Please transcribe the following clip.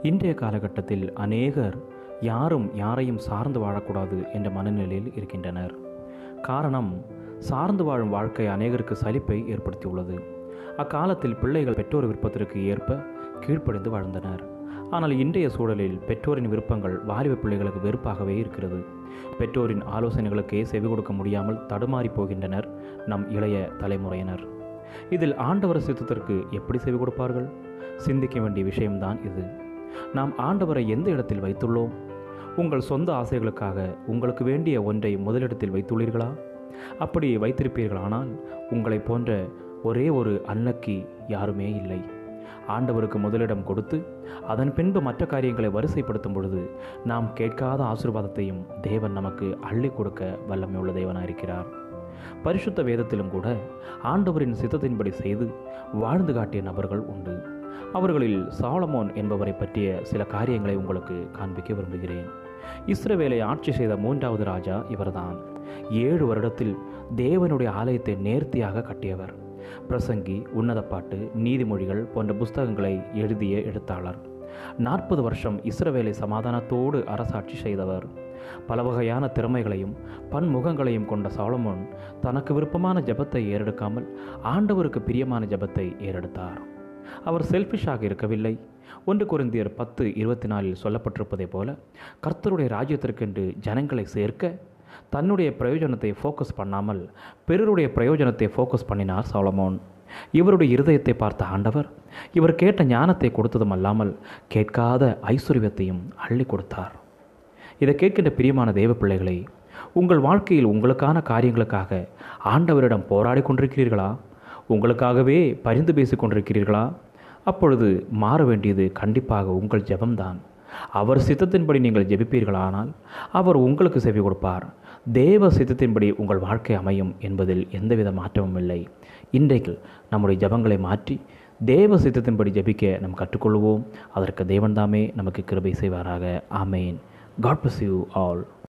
இன்றைய காலகட்டத்தில் அநேகர் யாரும் யாரையும் சார்ந்து வாழக்கூடாது என்ற மனநிலையில் இருக்கின்றனர் காரணம் சார்ந்து வாழும் வாழ்க்கை அநேகருக்கு சலிப்பை ஏற்படுத்தியுள்ளது அக்காலத்தில் பிள்ளைகள் பெற்றோர் விருப்பத்திற்கு ஏற்ப கீழ்ப்படிந்து வாழ்ந்தனர் ஆனால் இன்றைய சூழலில் பெற்றோரின் விருப்பங்கள் வாலிப பிள்ளைகளுக்கு வெறுப்பாகவே இருக்கிறது பெற்றோரின் ஆலோசனைகளுக்கே செவி கொடுக்க முடியாமல் தடுமாறி போகின்றனர் நம் இளைய தலைமுறையினர் இதில் ஆண்டவர் சித்தத்திற்கு எப்படி செவி கொடுப்பார்கள் சிந்திக்க வேண்டிய விஷயம்தான் இது நாம் ஆண்டவரை எந்த இடத்தில் வைத்துள்ளோம் உங்கள் சொந்த ஆசைகளுக்காக உங்களுக்கு வேண்டிய ஒன்றை முதலிடத்தில் வைத்துள்ளீர்களா அப்படி வைத்திருப்பீர்களானால் உங்களை போன்ற ஒரே ஒரு அன்னக்கி யாருமே இல்லை ஆண்டவருக்கு முதலிடம் கொடுத்து அதன் பின்பு மற்ற காரியங்களை வரிசைப்படுத்தும் பொழுது நாம் கேட்காத ஆசீர்வாதத்தையும் தேவன் நமக்கு அள்ளி கொடுக்க வல்லமையுள்ள தேவனாக இருக்கிறார் பரிசுத்த வேதத்திலும் கூட ஆண்டவரின் சித்தத்தின்படி செய்து வாழ்ந்து காட்டிய நபர்கள் உண்டு அவர்களில் சாலமோன் என்பவரை பற்றிய சில காரியங்களை உங்களுக்கு காண்பிக்க விரும்புகிறேன் இஸ்ரவேலை ஆட்சி செய்த மூன்றாவது ராஜா இவர்தான் ஏழு வருடத்தில் தேவனுடைய ஆலயத்தை நேர்த்தியாக கட்டியவர் பிரசங்கி உன்னதப்பாட்டு நீதிமொழிகள் போன்ற புஸ்தகங்களை எழுதிய எழுத்தாளர் நாற்பது வருஷம் இஸ்ரவேலை சமாதானத்தோடு அரசாட்சி செய்தவர் பல வகையான திறமைகளையும் பன்முகங்களையும் கொண்ட சாலமோன் தனக்கு விருப்பமான ஜபத்தை ஏறெடுக்காமல் ஆண்டவருக்கு பிரியமான ஜபத்தை ஏறெடுத்தார் அவர் செல்ஃபிஷாக இருக்கவில்லை ஒன்று குருந்தியர் பத்து இருபத்தி நாலில் சொல்லப்பட்டிருப்பதைப் போல கர்த்தருடைய ராஜ்யத்திற்கென்று ஜனங்களை சேர்க்க தன்னுடைய பிரயோஜனத்தை ஃபோக்கஸ் பண்ணாமல் பிறருடைய பிரயோஜனத்தை ஃபோக்கஸ் பண்ணினார் சாலமோன் இவருடைய இருதயத்தை பார்த்த ஆண்டவர் இவர் கேட்ட ஞானத்தை கொடுத்ததும் அல்லாமல் கேட்காத ஐஸ்வர்யத்தையும் அள்ளி கொடுத்தார் இதை கேட்கின்ற பிரியமான தேவ பிள்ளைகளை உங்கள் வாழ்க்கையில் உங்களுக்கான காரியங்களுக்காக ஆண்டவரிடம் போராடி கொண்டிருக்கிறீர்களா உங்களுக்காகவே பரிந்து பேசிக் கொண்டிருக்கிறீர்களா அப்பொழுது மாற வேண்டியது கண்டிப்பாக உங்கள் ஜெபம்தான் அவர் சித்தத்தின்படி நீங்கள் ஜெபிப்பீர்களானால் அவர் உங்களுக்கு செவி கொடுப்பார் தேவ சித்தத்தின்படி உங்கள் வாழ்க்கை அமையும் என்பதில் எந்தவித மாற்றமும் இல்லை இன்றைக்கு நம்முடைய ஜபங்களை மாற்றி தேவ சித்தத்தின்படி ஜபிக்க நாம் கற்றுக்கொள்வோம் அதற்கு தேவன்தாமே நமக்கு கிருபை செய்வாராக amen God bless you all